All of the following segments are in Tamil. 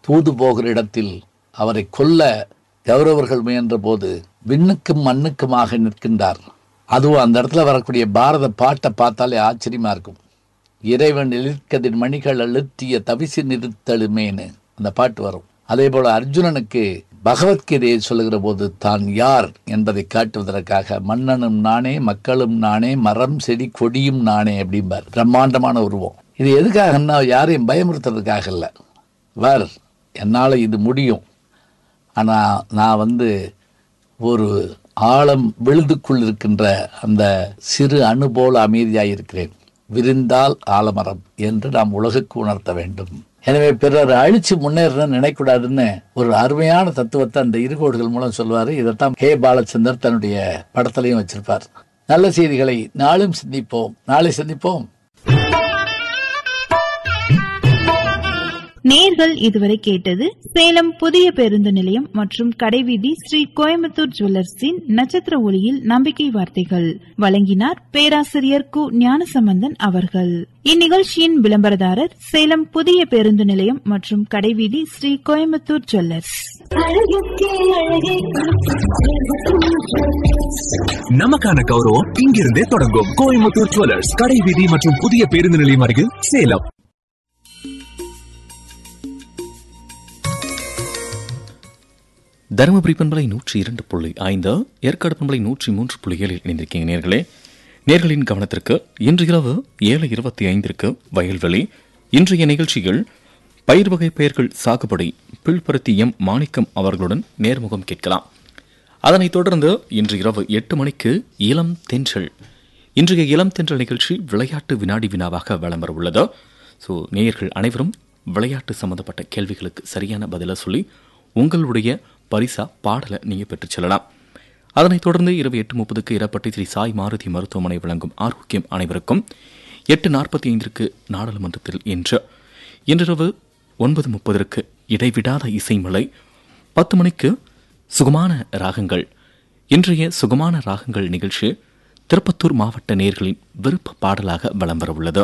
தூது போகிற இடத்தில் அவரை கொல்ல கௌரவர்கள் முயன்ற போது விண்ணுக்கும் மண்ணுக்குமாக நிற்கின்றார் அதுவும் அந்த இடத்துல வரக்கூடிய பாரத பாட்டை பார்த்தாலே ஆச்சரியமா இருக்கும் இறைவன் எழிற்கதிர் மணிகள் அழுத்திய தவிசி நிறுத்தலுமேனு அந்த பாட்டு வரும் அதே போல அர்ஜுனனுக்கு பகவத்கீதையை சொல்லுகிற போது தான் யார் என்பதை காட்டுவதற்காக மன்னனும் நானே மக்களும் நானே மரம் செடி கொடியும் நானே அப்படிம்பார் பிரம்மாண்டமான உருவம் இது எதுக்காகன்னா யாரையும் பயமுறுத்துறதுக்காக இல்லை வர் என்னால் இது முடியும் ஆனால் நான் வந்து ஒரு ஆழம் விழுதுக்குள் இருக்கின்ற அந்த சிறு அணு போல அமைதியாக இருக்கிறேன் விரிந்தால் ஆலமரம் என்று நாம் உலகுக்கு உணர்த்த வேண்டும் எனவே பிறர் அழிச்சு முன்னேறணும்னு நினைக்கூடாதுன்னு ஒரு அருமையான தத்துவத்தை அந்த இருகோடுகள் மூலம் சொல்வாரு இதைத்தான் கே பாலச்சந்தர் தன்னுடைய படத்திலையும் வச்சிருப்பார் நல்ல செய்திகளை நாளும் சிந்திப்போம் நாளை சந்திப்போம் நேர்கள் இதுவரை கேட்டது சேலம் புதிய பேருந்து நிலையம் மற்றும் கடைவீதி ஸ்ரீ கோயம்புத்தூர் ஜுவல்லர்ஸின் நட்சத்திர ஒளியில் நம்பிக்கை வார்த்தைகள் வழங்கினார் பேராசிரியர் கு ஞானசம்பந்தன் அவர்கள் இந்நிகழ்ச்சியின் விளம்பரதாரர் சேலம் புதிய பேருந்து நிலையம் மற்றும் கடைவீதி ஸ்ரீ கோயம்புத்தூர் ஜுவல்லர்ஸ் நமக்கான கௌரவம் இங்கிருந்தே தொடங்கும் கோயம்புத்தூர் ஜுவல்லர்ஸ் கடை வீதி மற்றும் புதிய பேருந்து நிலையம் அருகில் சேலம் தருமபுரி பண்பலை நூற்றி இரண்டு புள்ளி ஐந்து ஏற்காடு பண்பலை நூற்றி மூன்று புள்ளி ஏழில் இணைந்திருக்கீங்க நேர்களே நேர்களின் கவனத்திற்கு இன்று இரவு ஏழு இருபத்தி ஐந்திற்கு வயல்வெளி இன்றைய நிகழ்ச்சிகள் பயிர் வகை பெயர்கள் சாகுபடி பில்பருத்தி எம் மாணிக்கம் அவர்களுடன் நேர்முகம் கேட்கலாம் அதனைத் தொடர்ந்து இன்று இரவு எட்டு மணிக்கு இளம் தென்றல் இன்றைய இளம் தென்றல் நிகழ்ச்சி விளையாட்டு வினாடி வினாவாக வலம் வர உள்ளது ஸோ நேயர்கள் அனைவரும் விளையாட்டு சம்பந்தப்பட்ட கேள்விகளுக்கு சரியான பதிலை சொல்லி உங்களுடைய பரிசா பாடலை நீங்கள் பெற்றுச் செல்லலாம் அதனைத் தொடர்ந்து இரவு எட்டு முப்பதுக்கு இரப்பட்டி ஸ்ரீ சாய் மாருதி மருத்துவமனை வழங்கும் ஆரோக்கியம் அனைவருக்கும் எட்டு நாற்பத்தி ஐந்திற்கு நாடாளுமன்றத்தில் இன்று இன்றிரவு ஒன்பது முப்பதற்கு இடைவிடாத இசைமலை பத்து மணிக்கு சுகமான ராகங்கள் இன்றைய சுகமான ராகங்கள் நிகழ்ச்சி திருப்பத்தூர் மாவட்ட நேர்களின் விருப்ப பாடலாக வலம் வர உள்ளது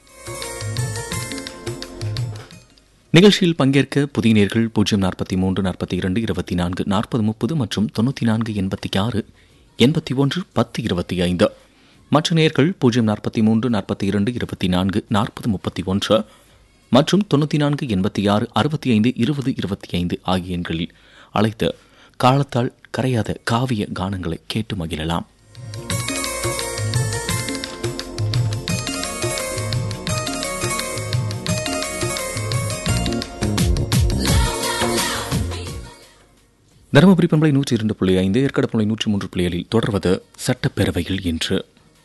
நிகழ்ச்சியில் பங்கேற்க புதிய நேர்கள் பூஜ்ஜியம் நாற்பத்தி மூன்று நாற்பத்தி இரண்டு இருபத்தி நான்கு நாற்பது முப்பது மற்றும் தொண்ணூற்றி நான்கு எண்பத்தி ஆறு எண்பத்தி ஒன்று பத்து இருபத்தி ஐந்து மற்ற நேர்கள் பூஜ்ஜியம் நாற்பத்தி மூன்று நாற்பத்தி இரண்டு இருபத்தி நான்கு நாற்பது முப்பத்தி ஒன்று மற்றும் தொண்ணூற்றி நான்கு எண்பத்தி ஆறு அறுபத்தி ஐந்து இருபது இருபத்தி ஐந்து ஆகிய எண்களில் அழைத்து காலத்தால் கரையாத காவிய கானங்களை கேட்டு மகிழலாம் தருமபுரி பண்பலை நூற்றி இரண்டு புள்ளி ஐந்து ஏற்காடு பண்பலை நூற்றி மூன்று புள்ளி ஏழில் தொடர்வது சட்டப்பேரவையில் இன்று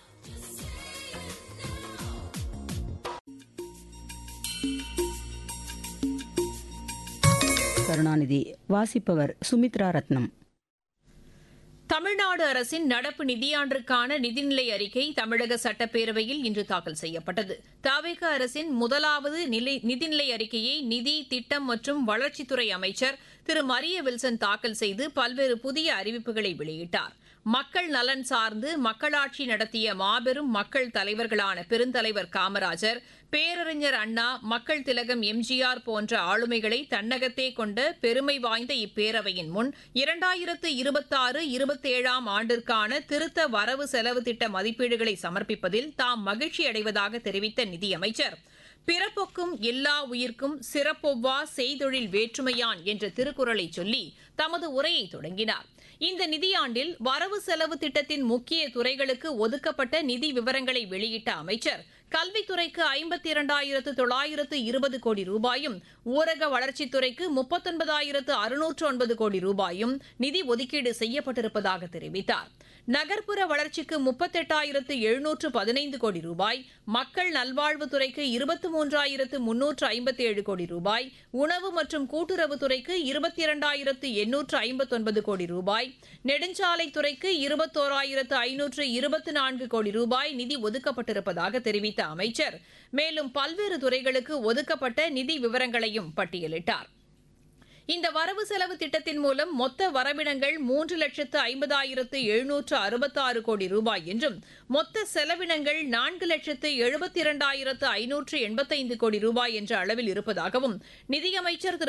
கருணாநிதி வாசிப்பவர் சுமித்ரா ரத்னம் தமிழ்நாடு அரசின் நடப்பு நிதியாண்டிற்கான நிதிநிலை அறிக்கை தமிழக சட்டப்பேரவையில் இன்று தாக்கல் செய்யப்பட்டது தாவேக அரசின் முதலாவது நிலை- நிதிநிலை அறிக்கையை நிதி திட்டம் மற்றும் வளர்ச்சித்துறை அமைச்சர் திரு மரிய வில்சன் தாக்கல் செய்து பல்வேறு புதிய அறிவிப்புகளை வெளியிட்டார் மக்கள் நலன் சார்ந்து மக்களாட்சி நடத்திய மாபெரும் மக்கள் தலைவர்களான பெருந்தலைவர் காமராஜர் பேரறிஞர் அண்ணா மக்கள் திலகம் எம்ஜிஆர் போன்ற ஆளுமைகளை தன்னகத்தே கொண்ட பெருமை வாய்ந்த இப்பேரவையின் முன் இரண்டாயிரத்து இருபத்தாறு இருபத்தேழாம் ஆண்டிற்கான திருத்த வரவு செலவு திட்ட மதிப்பீடுகளை சமர்ப்பிப்பதில் தாம் மகிழ்ச்சி அடைவதாக தெரிவித்த நிதியமைச்சர் பிறப்பொக்கும் எல்லா உயிர்க்கும் சிறப்பொவ்வா செய்தொழில் வேற்றுமையான் என்ற திருக்குறளை சொல்லி தமது உரையை தொடங்கினார் இந்த நிதியாண்டில் வரவு செலவு திட்டத்தின் முக்கிய துறைகளுக்கு ஒதுக்கப்பட்ட நிதி விவரங்களை வெளியிட்ட அமைச்சர் கல்வித்துறைக்கு ஐம்பத்தி இரண்டாயிரத்து தொள்ளாயிரத்து இருபது கோடி ரூபாயும் ஊரக வளர்ச்சித்துறைக்கு முப்பத்தொன்பதாயிரத்து அறுநூற்று ஒன்பது கோடி ரூபாயும் நிதி ஒதுக்கீடு செய்யப்பட்டிருப்பதாக தெரிவித்தார் நகர்ப்புற வளர்ச்சிக்கு முப்பத்தெட்டாயிரத்து எழுநூற்று பதினைந்து கோடி ரூபாய் மக்கள் நல்வாழ்வுத்துறைக்கு இருபத்தி மூன்றாயிரத்து முன்னூற்று ஐம்பத்தி ஏழு கோடி ரூபாய் உணவு மற்றும் கூட்டுறவுத்துறைக்கு இருபத்தி இரண்டாயிரத்து எண்ணூற்று ஐம்பத்தொன்பது கோடி ரூபாய் நெடுஞ்சாலைத்துறைக்கு இருபத்தோராயிரத்து ஐநூற்று இருபத்தி நான்கு கோடி ரூபாய் நிதி ஒதுக்கப்பட்டிருப்பதாக தெரிவித்த அமைச்சர் மேலும் பல்வேறு துறைகளுக்கு ஒதுக்கப்பட்ட நிதி விவரங்களையும் பட்டியலிட்டார் இந்த வரவு செலவு திட்டத்தின் மூலம் மொத்த வரவினங்கள் மூன்று லட்சத்து ஐம்பதாயிரத்து எழுநூற்று அறுபத்தாறு கோடி ரூபாய் என்றும் மொத்த செலவினங்கள் நான்கு லட்சத்து எழுபத்தி இரண்டாயிரத்து ஐநூற்று எண்பத்தைந்து கோடி ரூபாய் என்ற அளவில் இருப்பதாகவும் நிதியமைச்சர் திரு